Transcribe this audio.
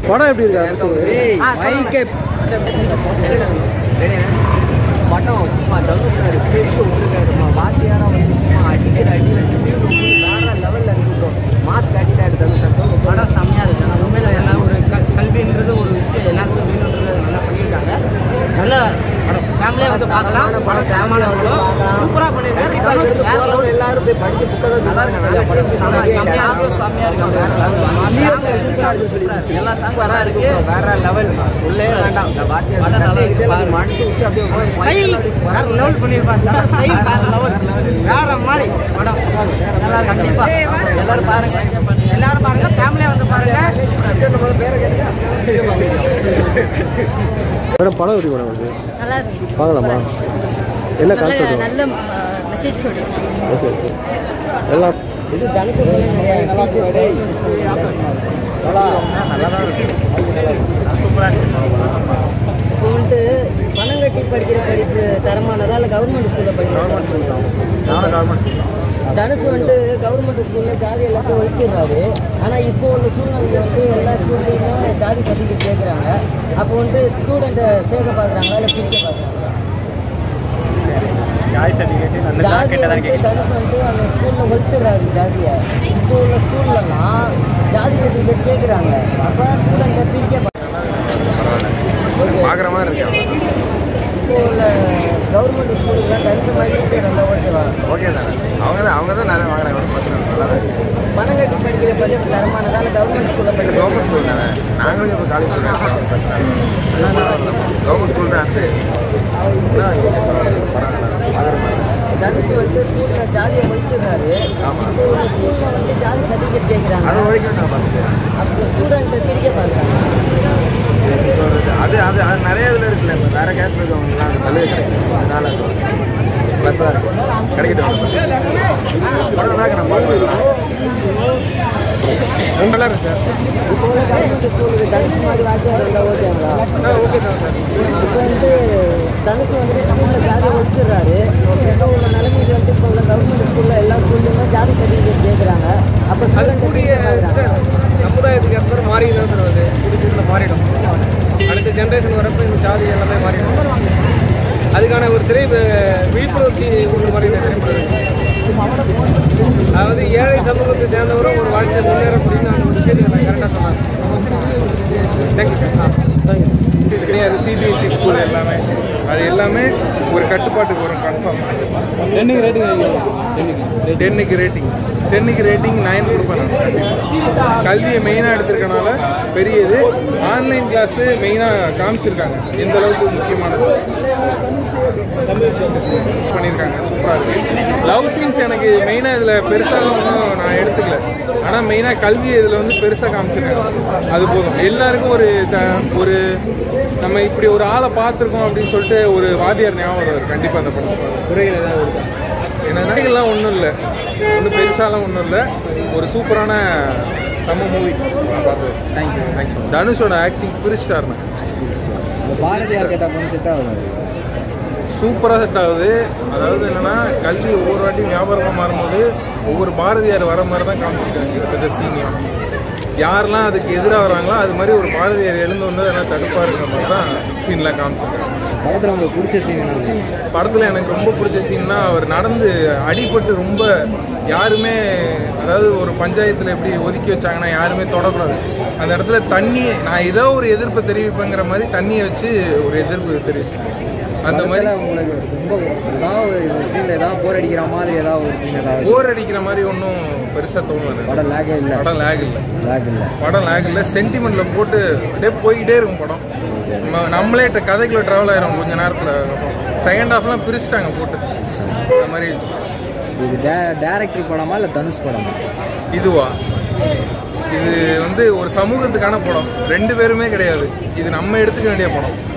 படம் எப்படி இருக்கு படம் சும்மா தனுஷ் சார் பெரிய விட்டுருக்காருமா வாத்தியாரா வந்து சும்மா அடிக்கிற அடியில் சிட்டி வேற லெவலில் இருக்கு ப்ரோ மாஸ்க் அடிக்கிறாரு தனுஷ் சார் படம் செம்மையாக இருக்கு ஆனால் உண்மையில் எல்லாம் ஒரு க கல்வின்றது ஒரு விஷயம் எல்லாருக்கும் வேணுன்றது நல்லா பண்ணியிருக்காங்க நல்ல படம் ஃபேமிலியாக வந்து பார்க்கலாம் படம் ஃபேமான படம் சூப்பராக பண்ணியிருக்காரு தனுஷ் வேற level. எல்லாரும் போய் படிச்சு புத்தகம் நல்லா இருக்கு படம் செம்மையாக செம்மையாக இருக்கு எல்லா சாங் வரா இருக்கு வேற லெவல் உள்ளே வேண்டாம் இந்த வாத்தியார் படம் நல்லா இருக்கு, இதெல்லாம் பாருங்க. மடிச்சு விட்டு அப்படியே ஸ்டைல் வேற லெவல் பண்ணியிருப்பாங்க ஸ்டைல் வேற லெவல் வேற மாதிரி படம் நல்லா இருக்கு கண்டிப்பா எல்லாரும் பாருங்க எல்லாரும் பாருங்க ஃபேமிலியாக வந்து பாருங்க மேடம் படம் எப்படி மேடம் இருக்கு நல்லா இருந்துச்சு பார்க்கலாமா என்ன நல்ல கான்செப்ட் நல்ல மெசேஜ் சொல்லுங்க எல்லாம் இது தனுஷ் நல்லா இப்போ வந்துட்டு பணம் கட்டி படிக்கிற படிப்பு தரமானதா இல்லை கவர்மெண்ட் ஸ்கூலில் படிக்கிறோம் தனுஷ் வந்துட்டு கவர்மெண்ட் ஸ்கூலில் ஜாதி எல்லாத்தையும் ஒழிச்சிடுறாரு ஆனால் இப்போ உள்ள சூழ்நிலை வந்து எல்லா ஸ்கூல்லையுமே ஜாதி சர்டிஃபிகேட் கேட்குறாங்க அப்போ வந்துட்டு ஸ்டூடெண்ட்டை சேர்க்க பார்க்குறாங்களா இல்லை பிரிக்க பார்க்குறாங்களா ஜாதியை வந்து தனுஷ் வந்து அந்த ஸ்கூலில் ஒழிச்சிடுறாரு ஜாதியை இப்போ உள்ள ஸ்கூல்லலாம் ஜாதி சர்டிஃபிகேட் கேட்குறாங்க அப்போ ஸ்டூடெண்ட்டை பிரிக்க பார்க்குறாங்க பார்க்குற மாதிரி இருக்கு இப்போ உள்ள கவர்மெண்ட் ஸ்கூலுக்குலாம் தனித்த மாதிரி டீச்சர் நல்லா ஓகேவா ஓகே தானே அவங்க தான் அவங்க தான் நிறைய வாங்குறாங்க ஒன்றும் பிரச்சனை இல்லை நல்லா தான் இருக்கு பணம் கட்டி படிக்கிற படிப்பு தரமானதால கவர்மெண்ட் ஸ்கூலில் படிக்கிற கவர்மெண்ட் ஸ்கூல் தானே நாங்களும் இப்போ காலேஜ் ஸ்டூடெண்ட்ஸ் பிரச்சனை இல்லை கவர்மெண்ட் ஸ்கூல் தான் அடுத்து அதான் பரவாயில்ல பார்க்குற மாதிரி தனுஷ் வந்து ஸ்கூலில் ஜாதியை ஒழிச்சிடுறாரு இப்போ உள்ள ஸ்கூலில் வந்து ஜாதி சர்டிஃபிகேட் கேட்குறாங்க அது வரைக்கும் நான் ஃபஸ்ட்டு அப்போ ஸ்டூடெண்ட்டை பிரிக்க பார்க்குறாங்க சொல்கிறது அது அது அது நிறைய இதில் இருக்குல்ல இப்போ வேறு கேஸ் இருக்கவங்கலாம் அந்த சலுகை கிடைக்கும் அதனால ப்ளஸ் தான் இருக்கும் கிடைக்கட்டும் படம் நல்லா இருக்கு நான் பார்க்கலாம் நல்லா இருக்கு சார் இப்போ உள்ள கவர்மெண்ட் ஸ்கூலுக்கு தனுஷ் மாதிரி வாத்தியார் இருந்தால் ஓகேங்களா ஓகே தான் சார் இப்போ வந்து தனுஷ் வந்துட்டு ஸ்கூலில் ஜாதி ஒழிச்சிடுறாரு இப்போ உள்ள நிலைமைக்கு வந்து இப்போ உள்ள கவர்மெண்ட் ஸ்கூலில் எல்லா ஸ்கூல்லையுமே ஜாதி சர்டிஃபிகேட் கேட்குறாங்க அப்போ ஸ்டூடெண்ட்டை பிரிக்க பார்க்குறாங்க சமுதாயத்துக்கு ஏற்ப மாறி தான் சார் வருது புது புதுல மாறிடும் அடுத்த ஜென்ரேஷன் வரப்போ இந்த ஜாதி எல்லாமே மாறிடும் அதுக்கான ஒரு திரை வி- விழிப்புணர்ச்சி கொண்டு மாதிரி இந்த திரைப்படம் இருக்கு. அதாவது ஏழை சமூகத்தை சேர்ந்தவரும் ஒரு வாழ்க்கையை முன்னேற முடியும்னு அந்த ஒரு விஷயத்தை நான் கரெக்டாக சொன்னாங்க தேங்க்யூ சார் கிடையாது சிபிஎஸ்சி ஸ்கூல் எல்லாமே அது எல்லாமே ஒரு கட்டுப்பாட்டுக்கு வரும் கன்ஃபார்ம் என்னைக்கு ரேட்டிங் டென்னுக்கு ரேட்டிங் டென்னுக்கு ரேட்டிங் நைன் கொடுப்பேன் நான் கண்டிப்பா. கல்வியை மெயினாக எடுத்திருக்கனால பெரியது ஆன்லைன் கிளாஸு மெயினாக காமிச்சிருக்காங்க எந்த அளவுக்கு முக்கியமானது பண்ணியிருக்காங்க சூப்பராக இருக்கு லவ் சீன்ஸ் எனக்கு மெயினாக இதில் பெருசாக ஒன்றும் நான் எடுத்துக்கல ஆனால் மெயினாக கல்வி இதில் வந்து பெருசாக காமிச்சிருக்காங்க அது போதும் எல்லாருக்கும் ஒரு த ஒரு நம்ம இப்படி ஒரு ஆளை பார்த்துருக்கோம் அப்படின்னு சொல்லிட்டு ஒரு வாத்தியார் ஞாபகம் வரும் கண்டிப்பாக அந்த படம் குறைகள் ஏதாவது இருக்கா ஏன்னா நடிகள்லாம் ஒன்றும் இல்லை ஒன்றும் பெருசாலாம் ஒன்றும் இல்லை ஒரு சூப்பரான செம்ம மூவி நான் பார்த்தது தேங்க்யூ தேங்க்யூ தனுஷோட ஆக்டிங் பிரிஸ்டார்னு பாரதியார் கேட்டால் கொஞ்சம் செட் ஆகும் சூப்பராக செட் ஆகுது அதாவது என்னன்னா கல்வி ஒவ்வொரு வாட்டியும் வியாபாரமாக மாறும்போது ஒவ்வொரு பாரதியார் வர மாதிரி தான் காமிச்சிருக்காங்க கிட்டத்தட்ட சீனியம் யாரெல்லாம் அதுக்கு எதிராக வராங்களோ அது மாதிரி ஒரு பாரதியார் எழுந்து வந்து எல்லாம் தடுப்பாக இருக்கிற மாதிரி தான் சீன்லாம் காமிச்சிருக்காங்க படத்தில் உங்களுக்கு பிடிச்ச சீன் என்ன படத்தில் எனக்கு ரொம்ப பிடிச்ச சீன்னா அவர் நடந்து அடிபட்டு ரொம்ப யாருமே அதாவது ஒரு பஞ்சாயத்தில் எப்படி ஒதுக்கி வச்சாங்கன்னா யாருமே தொடக்கூடாது அந்த இடத்துல தண்ணி நான் ஏதோ ஒரு எதிர்ப்பை தெரிவிப்பேங்கிற மாதிரி தண்ணியை வச்சு ஒரு எதிர்ப்பு தெரிவிச்சேன் அந்த மாதிரி உங்களுக்கு ரொம்ப ஏதாவது ஒரு சீனில் ஏதாவது போர் அடிக்கிற மாதிரி ஏதாவது ஒரு சீன் ஏதாவது போர் அடிக்கிற மாதிரி ஒன்றும் பெருசாக தோணல படம் லேகே இல்லை படம் லேக் இல்லை லேக் இல்லை படம் லேக் இல்லை சென்டிமெண்ட்டில் போட்டு அப்படியே போய்கிட்டே இருக்கும் படம் நம்ம நம்மளே ட- கதைக்குள்ள ட்ராவல் ஆயிரும் கொஞ்ச நேரத்தில் செகண்ட் ஹாஃப்லாம் பிரிச்சுட்டாங்க போட்டு அந்த மாதிரி இது டே டேரக்டர் படமா இல்லை தனுஷ் படமா இதுவா இது வந்து ஒரு சமூகத்துக்கான படம் ரெண்டு பேருமே கிடையாது இது நம்ம எடுத்துக்க வேண்டிய படம்